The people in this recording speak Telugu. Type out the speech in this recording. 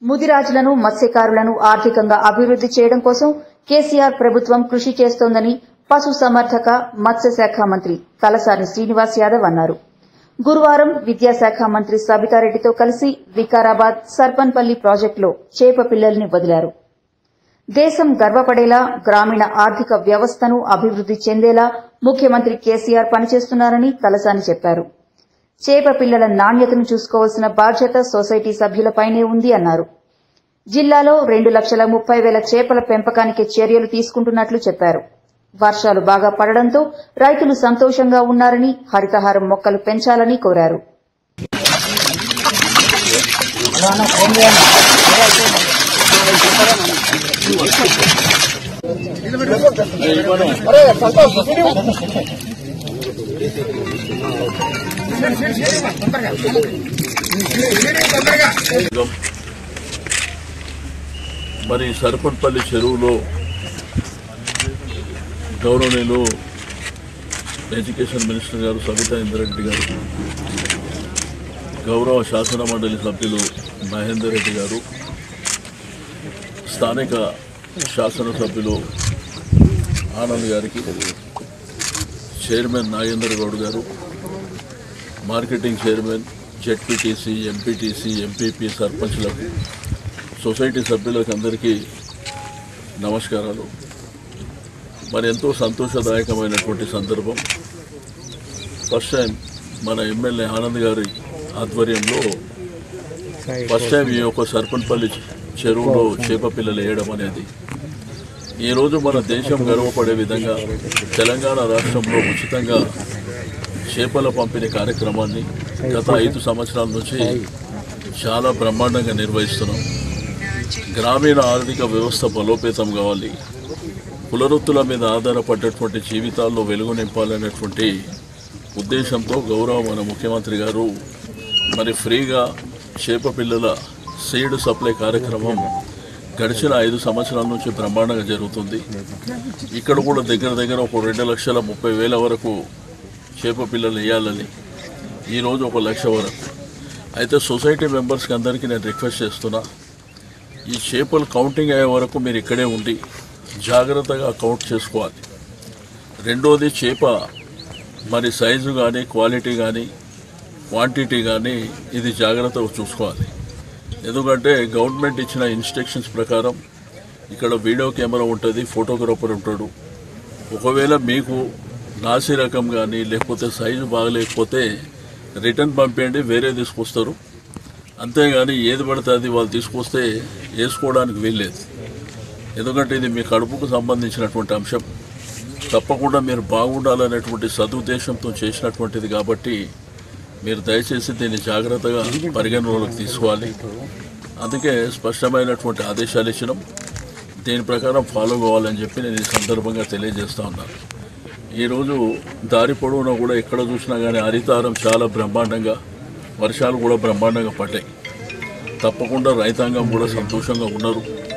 ముదిరాజులను మత్స్యకారులను ఆర్థికంగా అభివృద్ది చేయడం కోసం కేసీఆర్ ప్రభుత్వం కృషి చేస్తోందని పశుసంవర్ధక మత్స్యశాఖ మంత్రి తలసాని శ్రీనివాస్ యాదవ్ అన్నారు గురువారం విద్యాశాఖ మంత్రి సబితారెడ్డితో కలిసి వికారాబాద్ సర్పన్పల్లి ప్రాజెక్టులో చేప పిల్లల్ని వదిలారు దేశం గర్వపడేలా గ్రామీణ ఆర్థిక వ్యవస్థను అభివృద్ది చెందేలా ముఖ్యమంత్రి కేసీఆర్ పనిచేస్తున్నారని తలసాని చెప్పారు చేప పిల్లల నాణ్యతను చూసుకోవాల్సిన బాధ్యత సొసైటీ సభ్యులపైనే ఉంది అన్నారు జిల్లాలో రెండు లక్షల ముప్పై వేల చేపల పెంపకానికి చర్యలు తీసుకుంటున్నట్లు చెప్పారు వర్షాలు బాగా పడడంతో రైతులు సంతోషంగా ఉన్నారని హరితహారం మొక్కలు పెంచాలని కోరారు మరి సర్పంపల్లి చెరువులో గౌరవనీయులు ఎడ్యుకేషన్ మినిస్టర్ గారు సబితా ఇంద్రెడ్డి గారు గౌరవ శాసన మండలి సభ్యులు మహేందర్ రెడ్డి గారు స్థానిక శాసనసభ్యులు ఆనంద్ గారికి chairman Nagender Goud garu marketing chairman ZPTC MPTC MPP సర్పంచ్లకు సొసైటీ సభ్యులకు అందరికీ నమస్కారాలు మరి ఎంతో సంతోషదాయకమైనటువంటి సందర్భం ఫస్ట్ టైం మన ఎమ్మెల్యే ఆనంద్ గారి ఆధ్వర్యంలో ఫస్ట్ టైం ఈ యొక్క సర్పన్పల్లి చెరువులో చేప పిల్లలు వేయడం అనేది ఈరోజు మన దేశం గర్వపడే విధంగా తెలంగాణ రాష్ట్రంలో ఉచితంగా చేపల పంపిణీ కార్యక్రమాన్ని గత ఐదు సంవత్సరాల నుంచి చాలా బ్రహ్మాండంగా నిర్వహిస్తున్నాం గ్రామీణ ఆర్థిక వ్యవస్థ బలోపేతం కావాలి కులవృత్తుల మీద ఆధారపడ్డటువంటి జీవితాల్లో వెలుగు నింపాలనేటువంటి ఉద్దేశంతో గౌరవ మన ముఖ్యమంత్రి గారు మరి ఫ్రీగా చేప పిల్లల సీడ్ సప్లై కార్యక్రమం గడిచిన ఐదు సంవత్సరాల నుంచి బ్రహ్మాండంగా జరుగుతుంది ఇక్కడ కూడా దగ్గర దగ్గర ఒక రెండు లక్షల ముప్పై వేల వరకు చేప పిల్లలు వేయాలని ఈరోజు ఒక లక్ష వరకు అయితే సొసైటీ మెంబర్స్కి అందరికీ నేను రిక్వెస్ట్ చేస్తున్నా ఈ చేపలు కౌంటింగ్ అయ్యే వరకు మీరు ఇక్కడే ఉండి జాగ్రత్తగా కౌంట్ చేసుకోవాలి రెండోది చేప మరి సైజు కానీ క్వాలిటీ కానీ క్వాంటిటీ కానీ ఇది జాగ్రత్తగా చూసుకోవాలి ఎందుకంటే గవర్నమెంట్ ఇచ్చిన ఇన్స్ట్రక్షన్స్ ప్రకారం ఇక్కడ వీడియో కెమెరా ఉంటుంది ఫోటోగ్రాఫర్ ఉంటాడు ఒకవేళ మీకు నాసి రకం కానీ లేకపోతే సైజు బాగలేకపోతే రిటర్న్ పంపేయండి వేరే తీసుకొస్తారు అంతేగాని ఏది పడితే అది వాళ్ళు తీసుకొస్తే వేసుకోవడానికి వీల్లేదు ఎందుకంటే ఇది మీ కడుపుకు సంబంధించినటువంటి అంశం తప్పకుండా మీరు బాగుండాలనేటువంటి సదుద్దేశంతో చేసినటువంటిది కాబట్టి మీరు దయచేసి దీన్ని జాగ్రత్తగా పరిగణనలోకి తీసుకోవాలి అందుకే స్పష్టమైనటువంటి ఆదేశాలు ఇచ్చినాం దీని ప్రకారం ఫాలో కావాలని చెప్పి నేను ఈ సందర్భంగా తెలియజేస్తా ఉన్నాను ఈరోజు దారి పొడవునా కూడా ఎక్కడ చూసినా కానీ హరితారం చాలా బ్రహ్మాండంగా వర్షాలు కూడా బ్రహ్మాండంగా పడ్డాయి తప్పకుండా రైతాంగం కూడా సంతోషంగా ఉన్నారు